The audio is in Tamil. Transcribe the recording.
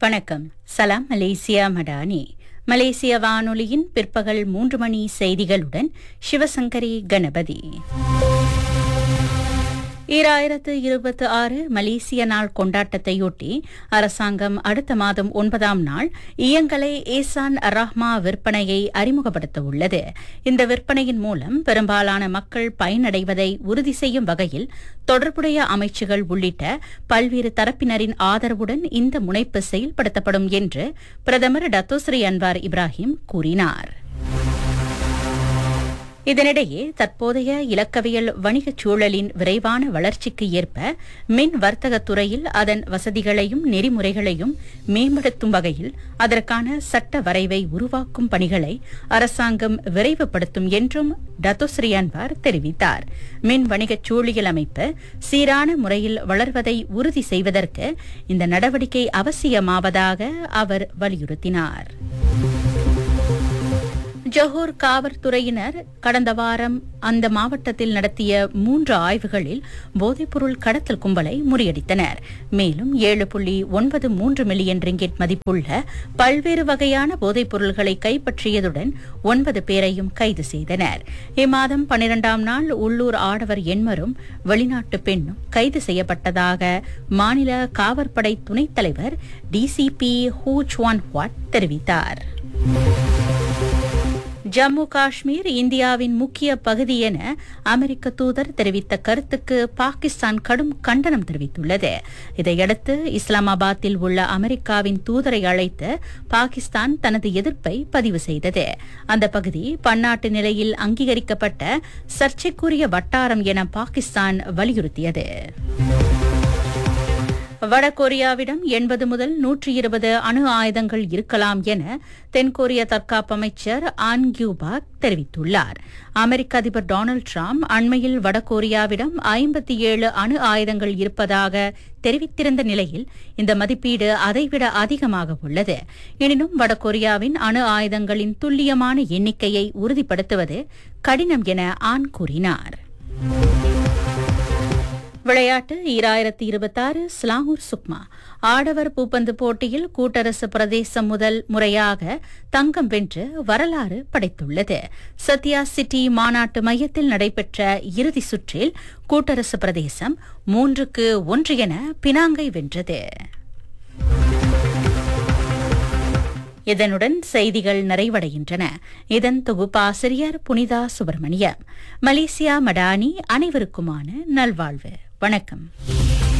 வணக்கம் சலாம் மலேசியா மடானி மலேசிய வானொலியின் பிற்பகல் மூன்று மணி செய்திகளுடன் சிவசங்கரி கணபதி ஈராயிரத்து இருபத்தி ஆறு மலேசிய நாள் கொண்டாட்டத்தையொட்டி அரசாங்கம் அடுத்த மாதம் ஒன்பதாம் நாள் இயங்கலை ஏசான் ரஹ்மா விற்பனையை அறிமுகப்படுத்த உள்ளது இந்த விற்பனையின் மூலம் பெரும்பாலான மக்கள் பயனடைவதை உறுதி செய்யும் வகையில் தொடர்புடைய அமைச்சுகள் உள்ளிட்ட பல்வேறு தரப்பினரின் ஆதரவுடன் இந்த முனைப்பு செயல்படுத்தப்படும் என்று பிரதமர் டத்தோஸ்ரீ அன்வார் இப்ராஹிம் கூறினார் இதனிடையே தற்போதைய இலக்கவியல் வணிகச் சூழலின் விரைவான வளர்ச்சிக்கு ஏற்ப மின் வர்த்தகத் துறையில் அதன் வசதிகளையும் நெறிமுறைகளையும் மேம்படுத்தும் வகையில் அதற்கான சட்ட வரைவை உருவாக்கும் பணிகளை அரசாங்கம் விரைவுபடுத்தும் என்றும் டத்தோஸ்ரீ அன்வார் தெரிவித்தார் மின் வணிகச் சூழியல் அமைப்பு சீரான முறையில் வளர்வதை உறுதி செய்வதற்கு இந்த நடவடிக்கை அவசியமாவதாக அவர் வலியுறுத்தினார் ஜொஹூர் காவல்துறையினர் கடந்த வாரம் அந்த மாவட்டத்தில் நடத்திய மூன்று ஆய்வுகளில் போதைப்பொருள் கடத்தல் கும்பலை முறியடித்தனர் மேலும் ஏழு புள்ளி ஒன்பது மூன்று மில்லியன் ரிங்கிட் மதிப்புள்ள பல்வேறு வகையான போதைப் பொருள்களை கைப்பற்றியதுடன் ஒன்பது பேரையும் கைது செய்தனர் இம்மாதம் பனிரெண்டாம் நாள் உள்ளூர் ஆடவர் எண்மரும் வெளிநாட்டு பெண்ணும் கைது செய்யப்பட்டதாக மாநில காவற்படை துணைத் தலைவர் டிசிபி ஹூ சுவான் ஹுவாட் தெரிவித்தார் ஜம்மு காஷ்மீர் இந்தியாவின் முக்கிய பகுதி என அமெரிக்க தூதர் தெரிவித்த கருத்துக்கு பாகிஸ்தான் கடும் கண்டனம் தெரிவித்துள்ளது இதையடுத்து இஸ்லாமாபாத்தில் உள்ள அமெரிக்காவின் தூதரை அழைத்து பாகிஸ்தான் தனது எதிர்ப்பை பதிவு செய்தது அந்த பகுதி பன்னாட்டு நிலையில் அங்கீகரிக்கப்பட்ட சர்ச்சைக்குரிய வட்டாரம் என பாகிஸ்தான் வலியுறுத்தியது வடகொரியாவிடம் எண்பது முதல் நூற்றி இருபது அணு ஆயுதங்கள் இருக்கலாம் என தென்கொரிய தற்காப்பு அமைச்சர் ஆன் கியூபாக் தெரிவித்துள்ளார் அமெரிக்க அதிபர் டொனால்டு டிரம்ப் அண்மையில் வடகொரியாவிடம் ஐம்பத்தி ஏழு அணு ஆயுதங்கள் இருப்பதாக தெரிவித்திருந்த நிலையில் இந்த மதிப்பீடு அதைவிட அதிகமாக உள்ளது எனினும் வடகொரியாவின் அணு ஆயுதங்களின் துல்லியமான எண்ணிக்கையை உறுதிப்படுத்துவது கடினம் என ஆன் கூறினார் விளையாட்டு ஈராயிரத்தி இருபத்தாறு ஸ்லாங்கூர் சுக்மா ஆடவர் பூப்பந்து போட்டியில் கூட்டரசு பிரதேசம் முதல் முறையாக தங்கம் வென்று வரலாறு படைத்துள்ளது சத்யா சிட்டி மாநாட்டு மையத்தில் நடைபெற்ற இறுதி சுற்றில் கூட்டரசு பிரதேசம் மூன்றுக்கு ஒன்று என பினாங்கை வென்றது இதனுடன் செய்திகள் நிறைவடைகின்றன இதன் தொகுப்பாசிரியர் புனிதா சுப்பிரமணியம் மலேசியா மடானி அனைவருக்குமான நல்வாழ்வு வணக்கம்